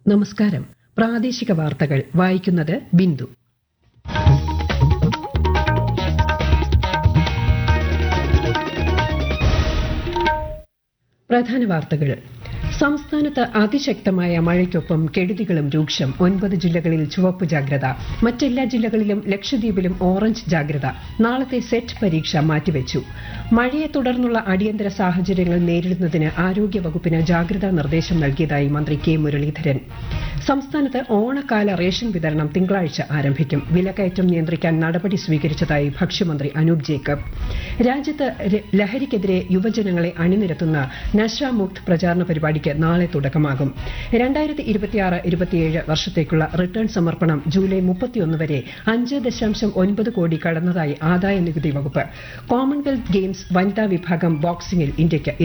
നമസ്കാരം പ്രാദേശിക വാർത്തകൾ വായിക്കുന്നത് ബിന്ദു പ്രധാന വാർത്തകൾ സംസ്ഥാനത്ത് അതിശക്തമായ മഴയ്ക്കൊപ്പം കെടുതികളും രൂക്ഷം ഒൻപത് ജില്ലകളിൽ ചുവപ്പ് ജാഗ്രത മറ്റെല്ലാ ജില്ലകളിലും ലക്ഷദ്വീപിലും ഓറഞ്ച് ജാഗ്രത നാളത്തെ സെറ്റ് പരീക്ഷ മാറ്റിവെച്ചു മഴയെ തുടർന്നുള്ള അടിയന്തര സാഹചര്യങ്ങൾ നേരിടുന്നതിന് ആരോഗ്യവകുപ്പിന് ജാഗ്രതാ നിർദ്ദേശം നൽകിയതായി മന്ത്രി കെ മുരളീധരൻ സംസ്ഥാനത്ത് ഓണക്കാല റേഷൻ വിതരണം തിങ്കളാഴ്ച ആരംഭിക്കും വിലക്കയറ്റം നിയന്ത്രിക്കാൻ നടപടി സ്വീകരിച്ചതായി ഭക്ഷ്യമന്ത്രി അനൂപ് ജേക്കബ് രാജ്യത്ത് ര- ലഹരിക്കെതിരെ യുവജനങ്ങളെ അണിനിരത്തുന്ന നഷാമുക്ത് പ്രചാരണ പരിപാടിക്ക് നാളെ തുടക്കമാകും രണ്ടായിരത്തി ഇരുപത്തിയാറ് ഇരുപത്തിയേഴ് വർഷത്തേക്കുള്ള റിട്ടേൺ സമർപ്പണം ജൂലൈ മുപ്പത്തിയൊന്ന് വരെ അഞ്ച് ദശാംശം ഒൻപത് കോടി കടന്നതായി ആദായ നികുതി വകുപ്പ് കോമൺവെൽത്ത് ഗെയിംസ് വനിതാ വിഭാഗം ബോക്സിംഗിൽ ഇന്ത്യയ്ക്ക്